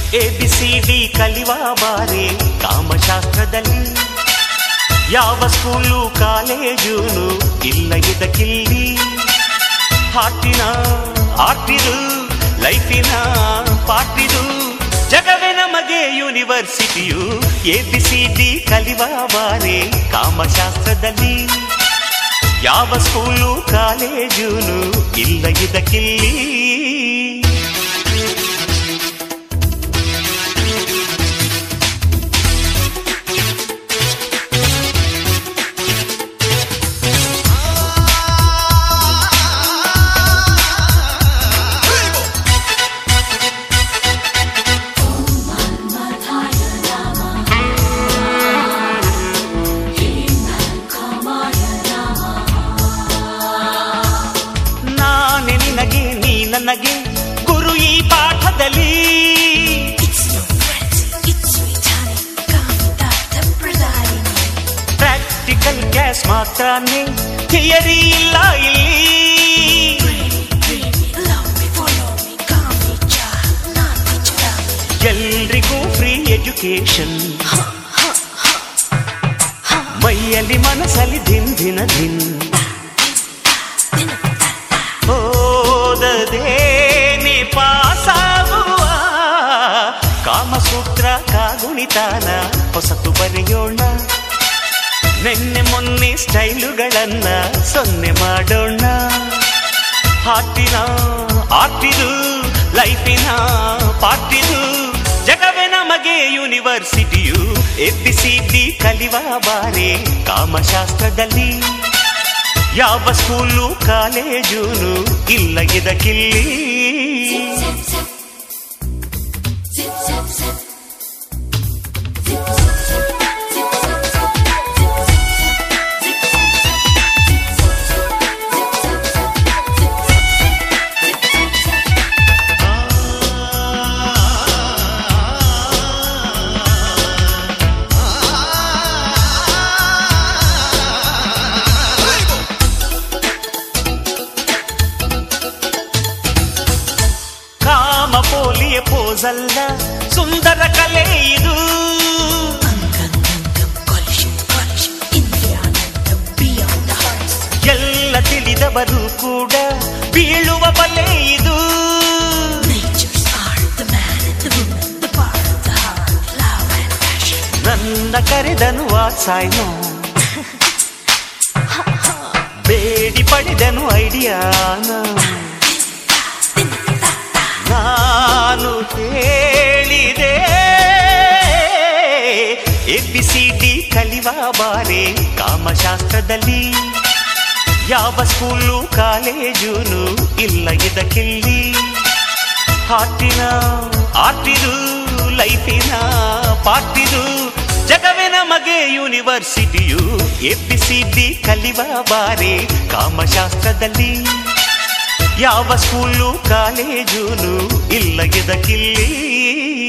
A B C D ಕಲಿವ ಬಾರಿ ಕಾಮಶಾಸ್ತ್ರದಲ್ಲಿ ಯಾವ ಸ್ಕೂಲು ಕಾಲೇಜೂನು ಇಲ್ಲ ಇದಕ್ಕಿಲ್ಲಿ ಹಾಟಿನ ಆಟಿದು ಲೈಫಿನ ಪಾಟಿದು ಜಗವೇ ನಮಗೆ ಯೂನಿವರ್ಸಿಟಿಯು ಎ ಬಿ ಸಿ ಡಿ ಕಲಿವ ಬಾರಿ ಕಾಮಶಾಸ್ತ್ರದಲ್ಲಿ ಯಾವ ಸ್ಕೂಲು ಕಾಲೇಜೂನು ಇಲ್ಲ ಇದಕ್ಕಿಲ್ಲಿ ನಾನೆ ನಿನಗೆ ನೀ ನನಗೆ ಗುರು ಈ ಪಾಠದಲ್ಲಿ It's no friends, it's sweet honey. ಕಾಮಿತಾರ್ಥ ಪ್ರದಾಯಿನಿ ಪ್ರಾಕ್ಟಿಕಲ್ ಕ್ಯಾಶ್ ಮಾತ್ರನೇ ಥಿಯರಿ ಇಲ್ಲ ಇಲ್ಲಿ Dreamy, love me, follow me, ಕಾಮಿ ಚಾ ನಾನ್ ವಿಚಾರ ಎಲ್ರಿಗೂ ಫ್ರೀ ಎಜುಕೇಶನ್ ಮೈಯಲ್ಲಿ ಮನಸ್ಸಲ್ಲಿ ದಿನ ದಿನ ದಿನ ಓದದೇನೆ ಪಾಸಾಗುವ ಕಾಮಸೂತ್ರ ಕಾಗುಣಿತಾನ ಹೊಸತು ಬರೆಯೋಣ ನೆನ್ನೆ ಮೊನ್ನೆ ಸ್ಟೈಲುಗಳನ್ನ ಸೊನ್ನೆ ಮಾಡೋಣ ಹಾಟಿನ ಆಟಿದು ಲೈಫಿನ ಪಾಟಿದು ಜಗವೇ ನಮಗೆ ಯೂನಿವರ್ಸಿಟಿಯು ಎಬ್ಬಿಸಿದ್ದಿ ಕಲಿವ ಬಾರಿ ಕಾಮಶಾಸ್ತ್ರದಲ್ಲಿ ಯಾವ ಸ್ಕೂಲು ಕಾಲೇಜೂನು ಇಲ್ಲ ಇದಕ್ಕಿಲ್ಲಿ Zip, zip. Zip, zip, zip. Zip, zip, zip. Zip, zip, zip. Zip, zip, zip. Zip, zip, zip. Zip, zip, zip. Zip, zip, zip. Zip, zip, zip. ಕಾಮ ಪೋಲಿಯ ಪೋಸಲ್ಲ ಸುಂದರ ಕಲೆ ಇದು ಅಂಗಂಗಂಗಂ collision, collision. ಇಂದ್ರಿಯಾನಂದಂ beyond the heart. ಎಲ್ಲ ತಿಳಿದವರು ಕೂಡ ಬೀಳುವ ಬಲೆ ಇದು Nature's art, the man and the woman, the part of the heart, love and passion. ನನ್ನ ಕರೆದನು ವಾತ್ಸಾಯ್ನೋ ಬೇಡಿ ಪಡೆದನು ಐಡಿಯಾನ ನಾನು ಹೇಳಿದೆ ಎ ಬಿ ಸಿ ಡಿ ಕಲಿವ ಬಾರೆ ಕಾಮಶಾಸ್ತ್ರದಲ್ಲಿ ಯಾವ ಸ್ಕೂಲು ಕಾಲೇಜೂನು ಇಲ್ಲ ಇದಕ್ಕಿಲ್ಲಿ ಹಾಟಿನ ಆಟಿದು ಲೈಫಿನ ಪಾಟಿದು ಜಗವೇ ನಮಗೆ ಯೂನಿವರ್ಸಿಟಿಯು ಎಬ್ಬಿಸಿದ್ದಿ ಕಲಿವ ಬಾರಿ ಕಾಮಶಾಸ್ತ್ರದಲ್ಲಿ ಯಾವ ಸ್ಕೂಲು ಕಾಲೇಜೂನು ಇಲ್ಲ ಇದಕ್ಕಿಲ್ಲಿ